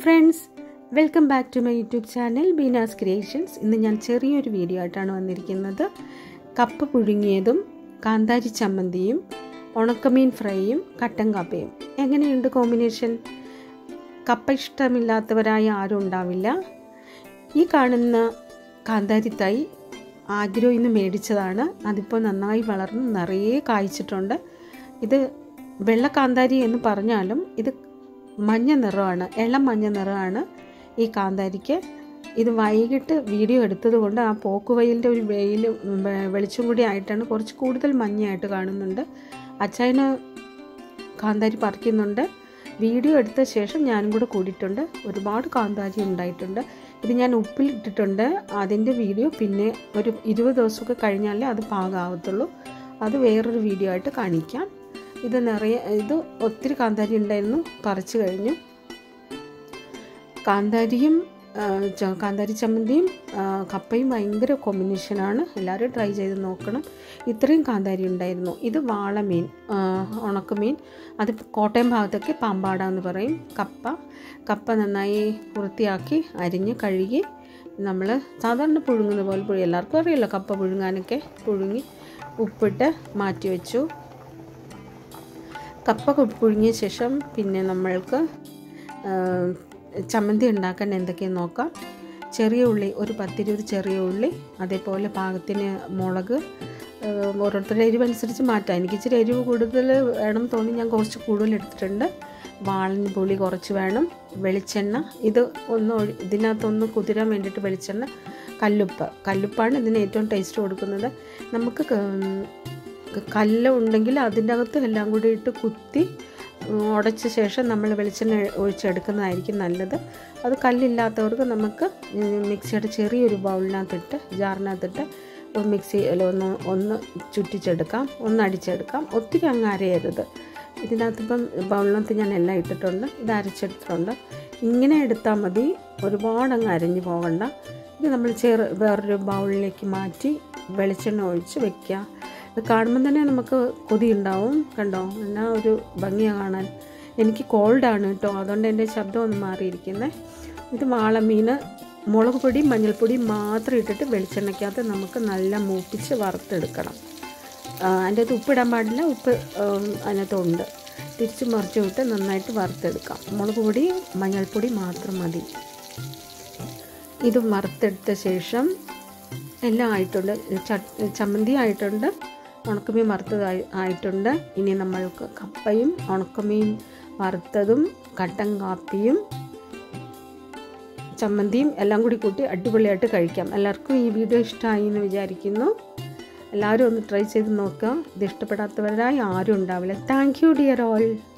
friends welcome back to my YouTube channel Beena's creations ഇന്ന് ഞാൻ ചെറിയൊരു വീഡിയോ ആയിട്ടാണ് വന്നിരിക്കുന്നത് കപ്പ പുഴുങ്ങിയതും കാന്താരി ചമ്മന്തിയും ഉണക്കമീൻ ഫ്രൈയും കട്ടൻ കാപ്പയും എങ്ങനെയുണ്ട് കോമ്പിനേഷൻ കപ്പ ഇഷ്ടമില്ലാത്തവരായ ആരും ഉണ്ടാവില്ല ഈ കാണുന്ന കാന്താരി തൈ ആഗ്രഹം ഇന്ന് മേടിച്ചതാണ് അതിപ്പോൾ നന്നായി വളർന്ന് നിറയെ കായ്ച്ചിട്ടുണ്ട് ഇത് വെള്ള കാന്താരി എന്ന് പറഞ്ഞാലും ഇത് മഞ്ഞ നിറമാണ് ഇളം മഞ്ഞ നിറമാണ് ഈ കാന്താരിക്ക് ഇത് വൈകിട്ട് വീഡിയോ എടുത്തത് കൊണ്ട് ആ പോക്കുവയലിൻ്റെ ഒരു വെയിൽ വെളിച്ചം കൂടി ആയിട്ടാണ് കുറച്ച് കൂടുതൽ മഞ്ഞയായിട്ട് കാണുന്നുണ്ട് അച്ചായന് കാന്താരി പറിക്കുന്നുണ്ട് വീഡിയോ എടുത്ത ശേഷം ഞാനും കൂടെ കൂടിയിട്ടുണ്ട് ഒരുപാട് കാന്താരി ഉണ്ടായിട്ടുണ്ട് ഇത് ഞാൻ ഉപ്പിലിട്ടിട്ടുണ്ട് അതിൻ്റെ വീഡിയോ പിന്നെ ഒരു ഇരുപത് ദിവസമൊക്കെ കഴിഞ്ഞാലേ അത് പാകമാവത്തുള്ളൂ അത് വേറൊരു വീഡിയോ ആയിട്ട് കാണിക്കാം ഇത് നിറയെ ഇത് ഒത്തിരി കാന്താരി ഉണ്ടായിരുന്നു പറിച്ചു കഴിഞ്ഞു കാന്താരിയും കാന്താരി ചമ്മന്തിയും കപ്പയും ഭയങ്കര കോമ്പിനേഷനാണ് എല്ലാവരും ട്രൈ ചെയ്ത് നോക്കണം ഇത്രയും കാന്താരി ഉണ്ടായിരുന്നു ഇത് വാളമീൻ ഉണക്കമീൻ അത് കോട്ടയം ഭാഗത്തൊക്കെ പാമ്പാട എന്ന് പറയും കപ്പ കപ്പ നന്നായി വൃത്തിയാക്കി അരിഞ്ഞ് കഴുകി നമ്മൾ സാധാരണ പുഴുങ്ങുന്ന പോലെ പുഴി എല്ലാവർക്കും അറിയാമല്ലോ കപ്പ പുഴുങ്ങാനൊക്കെ പുഴുങ്ങി ഉപ്പിട്ട് മാറ്റി വെച്ചു കപ്പ പുഴുങ്ങിയ ശേഷം പിന്നെ നമ്മൾക്ക് ചമ്മന്തി ഉണ്ടാക്കാൻ എന്തൊക്കെയെന്ന് നോക്കാം ചെറിയ ഉള്ളി ഒരു പത്തിരുപത് ചെറിയ ഉള്ളി അതേപോലെ പാകത്തിന് മുളക് ഓരോരുത്തരുടെ എരിവ് അനുസരിച്ച് മാറ്റാം എനിക്ക് ഇച്ചിരി എരിവ് കൂടുതൽ വേണം തോന്നി ഞാൻ കുറച്ച് കൂടുതൽ എടുത്തിട്ടുണ്ട് വാളിന് പുളി കുറച്ച് വേണം വെളിച്ചെണ്ണ ഇത് ഒന്ന് ഇതിനകത്തൊന്ന് കുതിരാൻ വേണ്ടിയിട്ട് വെളിച്ചെണ്ണ കല്ലുപ്പ് കല്ലുപ്പാണ് ഇതിന് ഏറ്റവും ടേസ്റ്റ് കൊടുക്കുന്നത് നമുക്ക് കല്ല് ഉണ്ടെങ്കിൽ അതിൻ്റെ അകത്ത് എല്ലാം കൂടി ഇട്ട് കുത്തി ഉടച്ച ശേഷം നമ്മൾ വെളിച്ചെണ്ണ ഒഴിച്ചെടുക്കുന്നതായിരിക്കും നല്ലത് അത് കല്ലില്ലാത്തവർക്ക് നമുക്ക് മിക്സിയുടെ ചെറിയൊരു ബൗളിനകത്തിട്ട് ജാറിനകത്തിട്ട് മിക്സിയിൽ ഒന്ന് ഒന്ന് ചുറ്റിച്ചെടുക്കാം ഒന്ന് അടിച്ചെടുക്കാം ഒത്തിരി അങ്ങ് അരയരുത് ഇതിനകത്തിപ്പം ബൗളിനകത്ത് ഞാൻ എല്ലാം ഇട്ടിട്ടുണ്ട് ഇത് അരച്ചെടുത്തിട്ടുണ്ട് ഇങ്ങനെ എടുത്താൽ മതി ഒരുപാട് അങ്ങ് അരഞ്ഞു പോകണ്ട ഇത് നമ്മൾ ചെറു വേറൊരു ബൗളിലേക്ക് മാറ്റി വെളിച്ചെണ്ണ ഒഴിച്ച് വെക്കുക ഇത് കാണുമ്പോൾ തന്നെ നമുക്ക് കൊതി ഉണ്ടാവും കണ്ടോ എന്നാ ഒരു ഭംഗിയാണ് കാണാൻ എനിക്ക് കോൾഡാണ് കേട്ടോ അതുകൊണ്ട് എൻ്റെ ശബ്ദം ഒന്ന് മാറിയിരിക്കുന്നത് ഇത് വാളമീൻ മുളക് പൊടി മഞ്ഞൾപ്പൊടി മാത്രം ഇട്ടിട്ട് വെളിച്ചെണ്ണയ്ക്കകത്ത് നമുക്ക് നല്ല മൂപ്പിച്ച് വറുത്തെടുക്കണം അതിൻ്റെ അകത്ത് ഉപ്പിടാൻ പാടില്ല ഉപ്പ് അതിനകത്തുണ്ട് തിരിച്ച് മറിച്ച് വിട്ട് നന്നായിട്ട് വറുത്തെടുക്കാം മുളക് പൊടി മഞ്ഞൾപ്പൊടി മാത്രം മതി ഇത് വറുത്തെടുത്ത ശേഷം എല്ലാം ആയിട്ടുണ്ട് ചമ്മന്തി ആയിട്ടുണ്ട് ഉണക്കമീൻ വറുത്തത് ആയിട്ടുണ്ട് ഇനി നമ്മൾക്ക് കപ്പയും ഉണക്കമീൻ വറുത്തതും കട്ടൻ കാപ്പിയും ചമ്മന്തിയും എല്ലാം കൂടി കൂട്ടി അടിപൊളിയായിട്ട് കഴിക്കാം എല്ലാവർക്കും ഈ വീഡിയോ ഇഷ്ടമായി എന്ന് വിചാരിക്കുന്നു എല്ലാവരും ഒന്ന് ട്രൈ ചെയ്ത് നോക്കുക ഇത് ഇഷ്ടപ്പെടാത്തവരായി ആരും ഉണ്ടാവില്ല താങ്ക് യു ഡിയർ ഓൾ